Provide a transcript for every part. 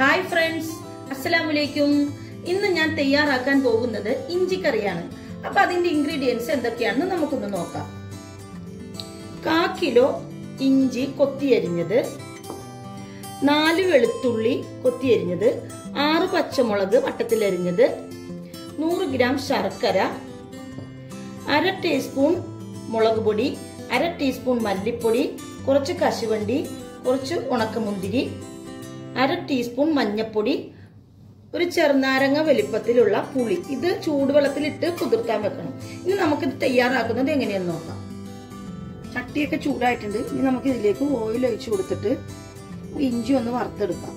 Hi friends അസ്സലാമലൈക്കും ഇന്ന് ഞാൻ തയ്യാറാക്കാൻ പോകുന്നത് ഇഞ്ചിക്കറിയാണ് അപ്പൊ അതിന്റെ ഇൻഗ്രീഡിയൻസ് എന്തൊക്കെയാണെന്ന് നമുക്കൊന്ന് നോക്കാം കാ കിലോ ഇഞ്ചി കൊത്തിയരിഞ്ഞത് നാല് വെളുത്തുള്ളി കൊത്തിയരിഞ്ഞത് ആറ് പച്ചമുളക് വട്ടത്തിലരിഞ്ഞത് നൂറ് ഗ്രാം ശർക്കര അര ടീസ്പൂൺ മുളക് പൊടി അര ടീസ്പൂൺ മല്ലിപ്പൊടി കുറച്ച് കശുവണ്ടി കുറച്ച് ഉണക്കമുന്തിരി അര ടീസ്പൂൺ മഞ്ഞപ്പൊടി ഒരു ചെറുനാരങ്ങ വലിപ്പത്തിലുള്ള പുളി ഇത് ചൂടുവെള്ളത്തിലിട്ട് കുതിർത്താൻ വെക്കണം ഇനി നമുക്കിത് തയ്യാറാക്കുന്നത് എങ്ങനെയെന്ന് നോക്കാം ചട്ടിയൊക്കെ ചൂടായിട്ടുണ്ട് ഇനി നമുക്ക് ഇതിലേക്ക് ഓയിൽ ഒഴിച്ചു കൊടുത്തിട്ട് ഇഞ്ചി ഒന്ന് വറുത്തെടുക്കാം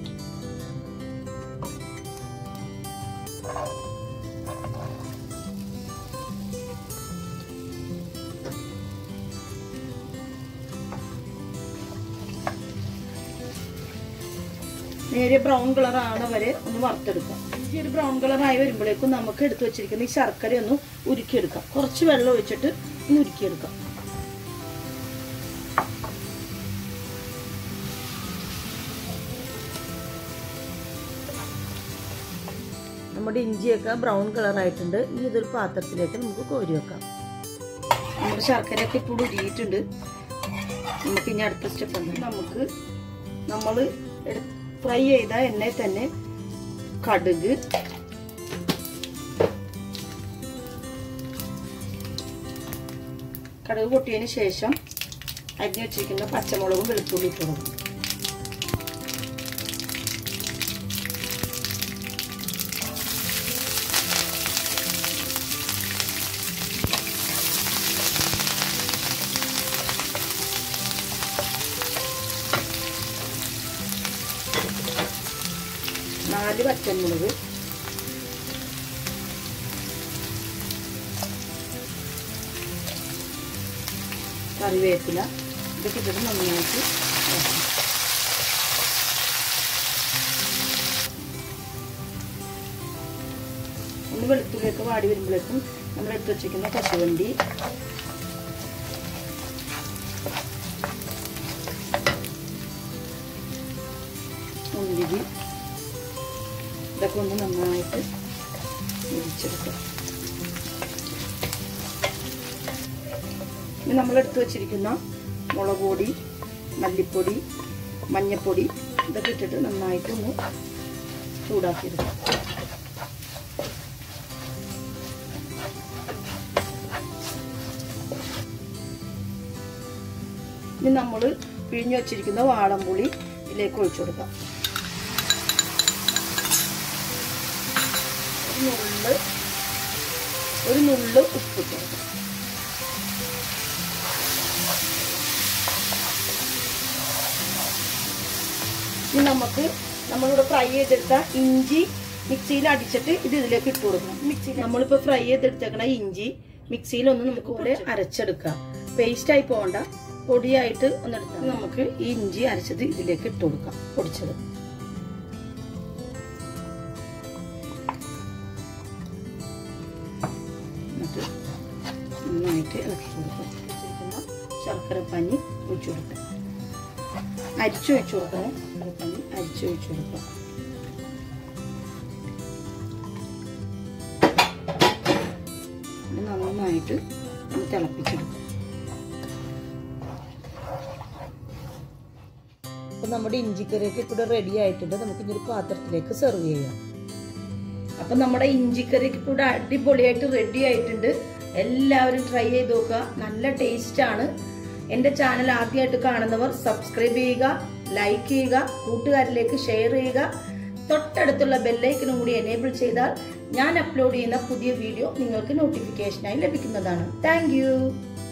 നേരെ ബ്രൗൺ കളർ ആവണ വരെ ഒന്ന് വറുത്തെടുക്കാം ഇഞ്ചി ഒരു ബ്രൗൺ കളർ ആയി വരുമ്പോഴേക്കും നമുക്ക് എടുത്തു വെച്ചിരിക്കുന്ന ഈ ശർക്കര ഒന്ന് ഉരുക്കിയെടുക്കാം കുറച്ച് വെള്ളം ഒഴിച്ചിട്ട് ഒന്ന് ഉരുക്കിയെടുക്കാം നമ്മുടെ ഇഞ്ചിയൊക്കെ ബ്രൗൺ കളർ ആയിട്ടുണ്ട് ഇനി ഇതൊരു പാത്രത്തിലേക്ക് നമുക്ക് കോരി വെക്കാം നമ്മുടെ ശർക്കരയൊക്കെ ഇപ്പോൾ ഉരുകിയിട്ടുണ്ട് നമുക്ക് ഇനി അടുത്ത സ്റ്റെപ്പ് ഉണ്ട് നമുക്ക് നമ്മൾ ഫ്രൈ ചെയ്ത എണ്ണയിൽ തന്നെ കടുക് കടുക് പൊട്ടിയതിന് ശേഷം അരിഞ്ഞു വെച്ചിരിക്കുന്ന പച്ചമുളകും വെളുത്തുള്ളി ഇട്ട് കൊടുക്കും നാല് പച്ചമുളക് കറിവേപ്പില ഇതൊക്കെ ഇട്ടിട്ട് നന്നായിട്ട് ഇളക്കണം. ഒന്ന് വെളുത്തുള്ളിയൊക്കെ വാടി വരുമ്പോഴേക്കും നമ്മൾ എടുത്ത് വെച്ചിരിക്കുന്ന കശുവണ്ടി മുന്തിരി ഇതൊക്കെ ഒന്ന് നന്നായിട്ട് മുരിച്ചെടുക്കാം ഇനി നമ്മൾ എടുത്തു വച്ചിരിക്കുന്ന മുളക് പൊടി മല്ലിപ്പൊടി മഞ്ഞപ്പൊടി ഇതൊക്കെ ഇട്ടിട്ട് നന്നായിട്ട് ഒന്ന് ചൂടാക്കിയെടുക്കാം ഇനി നമ്മൾ പിഴിഞ്ഞു വച്ചിരിക്കുന്ന വാളംപുളി ഇതിലേക്ക് ഒഴിച്ചു കൊടുക്കാം ഒരു നുള്ള് ഒരു നുള്ള് ഉപ്പിട്ട് ഇനി നമുക്ക് നമ്മളിവിടെ ഫ്രൈ ചെയ്തെടുത്ത ഇഞ്ചി മിക്സിയിൽ അടിച്ചിട്ട് ഇത് ഇതിലേക്ക് ഇട്ട് കൊടുക്കണം മിക്സി നമ്മളിപ്പോൾ ഫ്രൈ ചെയ്തെടുത്തേക്കണ ഇഞ്ചി മിക്സിയിൽ ഒന്ന് നമുക്ക് ഇവിടെ അരച്ചെടുക്കാം പേസ്റ്റ് ആയി പോകണ്ട പൊടിയായിട്ട് ഒന്നെടുത്താൽ നമുക്ക് ഈ ഇഞ്ചി അരച്ചത് ഇതിലേക്ക് ഇട്ട് കൊടുക്കാം പൊടിച്ചത് എന്നിട്ട് നന്നായിട്ട് ഇളക്കി കൊടുക്കാം വെച്ചിരിക്കുന്ന ശർക്കര പനി ഒഴിച്ചു കൊടുക്കാം അരിച്ചു ഒഴിച്ചു കൊടുക്കണം ശർക്കര പനി അരിച്ചു ഒഴിച്ചു കൊടുക്കാം നന്നായിട്ട് ഒന്ന് തിളപ്പിച്ചെടുക്കാം അപ്പൊ നമ്മുടെ ഇഞ്ചിക്കറിയൊക്കെ ഇവിടെ റെഡി ആയിട്ടുണ്ട് നമുക്ക് ഇനി ഒരു പാത്രത്തിലേക്ക് സെർവ് ചെയ്യാം അപ്പൊ നമ്മുടെ ഇഞ്ചിക്കറിയൊക്കെ ഇവിടെ അടിപൊളിയായിട്ട് റെഡി ആയിട്ടുണ്ട് എല്ലാവരും ട്രൈ ചെയ്ത് നോക്കുക നല്ല ടേസ്റ്റ് ആണ് എന്റെ ചാനൽ ആദ്യമായിട്ട് കാണുന്നവർ സബ്സ്ക്രൈബ് ചെയ്യുക ലൈക്ക് ചെയ്യുക കൂട്ടുകാരിലേക്ക് ഷെയർ ചെയ്യുക തൊട്ടടുത്തുള്ള ബെല്ലൈക്കനും കൂടി എനേബിൾ ചെയ്താൽ ഞാൻ അപ്ലോഡ് ചെയ്യുന്ന പുതിയ വീഡിയോ നിങ്ങൾക്ക് നോട്ടിഫിക്കേഷനായി ലഭിക്കുന്നതാണ് താങ്ക്